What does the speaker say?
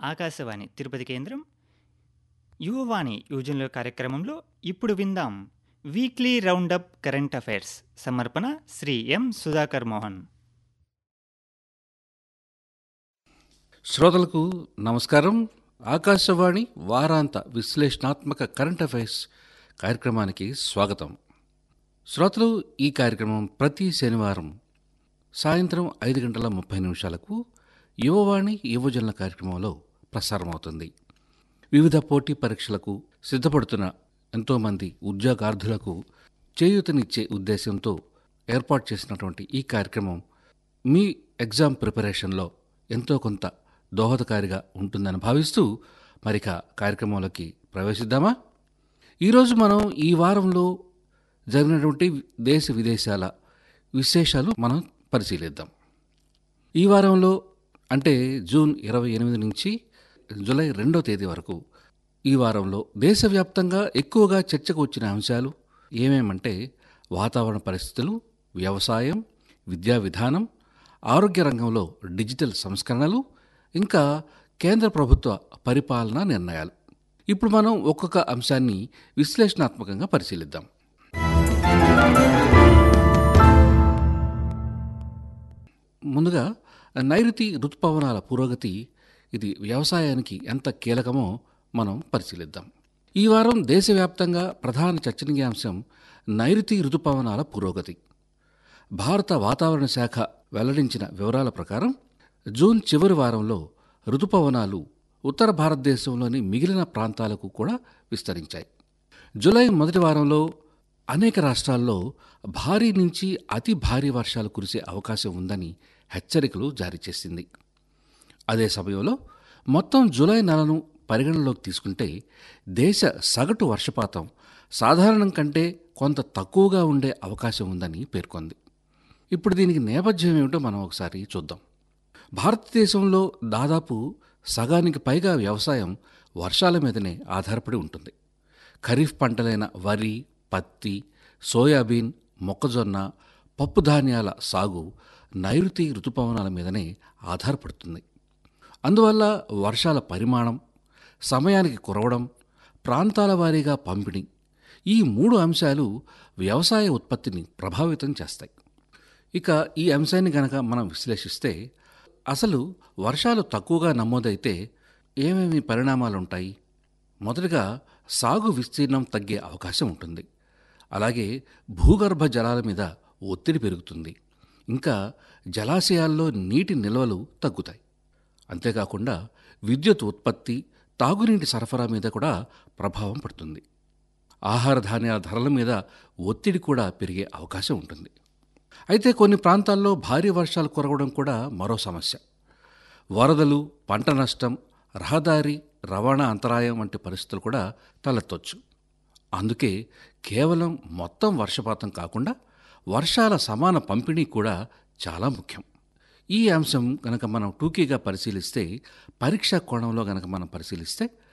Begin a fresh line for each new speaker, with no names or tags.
ఆకాశవాణి తిరుపతి కేంద్రం యువవాణి యోజనలో కార్యక్రమంలో ఇప్పుడు విందాం వీక్లీ రౌండప్ కరెంట్ అఫైర్స్ సమర్పణ శ్రీ ఎం సుధాకర్ మోహన్
శ్రోతలకు నమస్కారం ఆకాశవాణి వారాంత విశ్లేషణాత్మక కరెంట్ అఫైర్స్ కార్యక్రమానికి స్వాగతం శ్రోతలు ఈ కార్యక్రమం ప్రతి శనివారం సాయంత్రం ఐదు గంటల ముప్పై నిమిషాలకు యువవాణి యువజనుల కార్యక్రమంలో ప్రసారమవుతుంది వివిధ పోటీ పరీక్షలకు సిద్ధపడుతున్న ఎంతోమంది ఉద్యోగార్థులకు చేయూతనిచ్చే ఉద్దేశంతో ఏర్పాటు చేసినటువంటి ఈ కార్యక్రమం మీ ఎగ్జామ్ ప్రిపరేషన్లో ఎంతో కొంత దోహదకారిగా ఉంటుందని భావిస్తూ మరిక కార్యక్రమంలోకి ప్రవేశిద్దామా ఈరోజు మనం ఈ వారంలో జరిగినటువంటి దేశ విదేశాల విశేషాలు మనం పరిశీలిద్దాం ఈ వారంలో అంటే జూన్ ఇరవై ఎనిమిది నుంచి జూలై రెండో తేదీ వరకు ఈ వారంలో దేశవ్యాప్తంగా ఎక్కువగా చర్చకు వచ్చిన అంశాలు ఏమేమంటే వాతావరణ పరిస్థితులు వ్యవసాయం విద్యా విధానం ఆరోగ్య రంగంలో డిజిటల్ సంస్కరణలు ఇంకా కేంద్ర ప్రభుత్వ పరిపాలనా నిర్ణయాలు ఇప్పుడు మనం ఒక్కొక్క అంశాన్ని విశ్లేషణాత్మకంగా పరిశీలిద్దాం ముందుగా నైరుతి ఋతుపవనాల పురోగతి ఇది వ్యవసాయానికి ఎంత కీలకమో మనం పరిశీలిద్దాం ఈ వారం దేశవ్యాప్తంగా ప్రధాన చర్చనీయాంశం నైరుతి ఋతుపవనాల పురోగతి భారత వాతావరణ శాఖ వెల్లడించిన వివరాల ప్రకారం జూన్ చివరి వారంలో ఋతుపవనాలు ఉత్తర భారతదేశంలోని మిగిలిన ప్రాంతాలకు కూడా విస్తరించాయి జూలై మొదటి వారంలో అనేక రాష్ట్రాల్లో భారీ నుంచి అతి భారీ వర్షాలు కురిసే అవకాశం ఉందని హెచ్చరికలు జారీ చేసింది అదే సమయంలో మొత్తం జూలై నెలను పరిగణనలోకి తీసుకుంటే దేశ సగటు వర్షపాతం సాధారణం కంటే కొంత తక్కువగా ఉండే అవకాశం ఉందని పేర్కొంది ఇప్పుడు దీనికి నేపథ్యం ఏమిటో మనం ఒకసారి చూద్దాం భారతదేశంలో దాదాపు సగానికి పైగా వ్యవసాయం వర్షాల మీదనే ఆధారపడి ఉంటుంది ఖరీఫ్ పంటలైన వరి పత్తి సోయాబీన్ మొక్కజొన్న పప్పు ధాన్యాల సాగు నైరుతి ఋతుపవనాల మీదనే ఆధారపడుతుంది అందువల్ల వర్షాల పరిమాణం సమయానికి కురవడం ప్రాంతాల వారీగా పంపిణీ ఈ మూడు అంశాలు వ్యవసాయ ఉత్పత్తిని ప్రభావితం చేస్తాయి ఇక ఈ అంశాన్ని గనక మనం విశ్లేషిస్తే అసలు వర్షాలు తక్కువగా నమోదైతే ఏమేమి పరిణామాలు ఉంటాయి మొదటగా సాగు విస్తీర్ణం తగ్గే అవకాశం ఉంటుంది అలాగే భూగర్భ జలాల మీద ఒత్తిడి పెరుగుతుంది ఇంకా జలాశయాల్లో నీటి నిల్వలు తగ్గుతాయి అంతేకాకుండా విద్యుత్ ఉత్పత్తి తాగునీటి సరఫరా మీద కూడా ప్రభావం పడుతుంది ఆహార ధాన్యాల ధరల మీద ఒత్తిడి కూడా పెరిగే అవకాశం ఉంటుంది అయితే కొన్ని ప్రాంతాల్లో భారీ వర్షాలు కురవడం కూడా మరో సమస్య వరదలు పంట నష్టం రహదారి రవాణా అంతరాయం వంటి పరిస్థితులు కూడా తలెత్తొచ్చు అందుకే కేవలం మొత్తం వర్షపాతం కాకుండా వర్షాల సమాన పంపిణీ కూడా చాలా ముఖ్యం ఈ అంశం గనక మనం టూకీగా పరిశీలిస్తే పరీక్షా కోణంలో గనక మనం పరిశీలిస్తే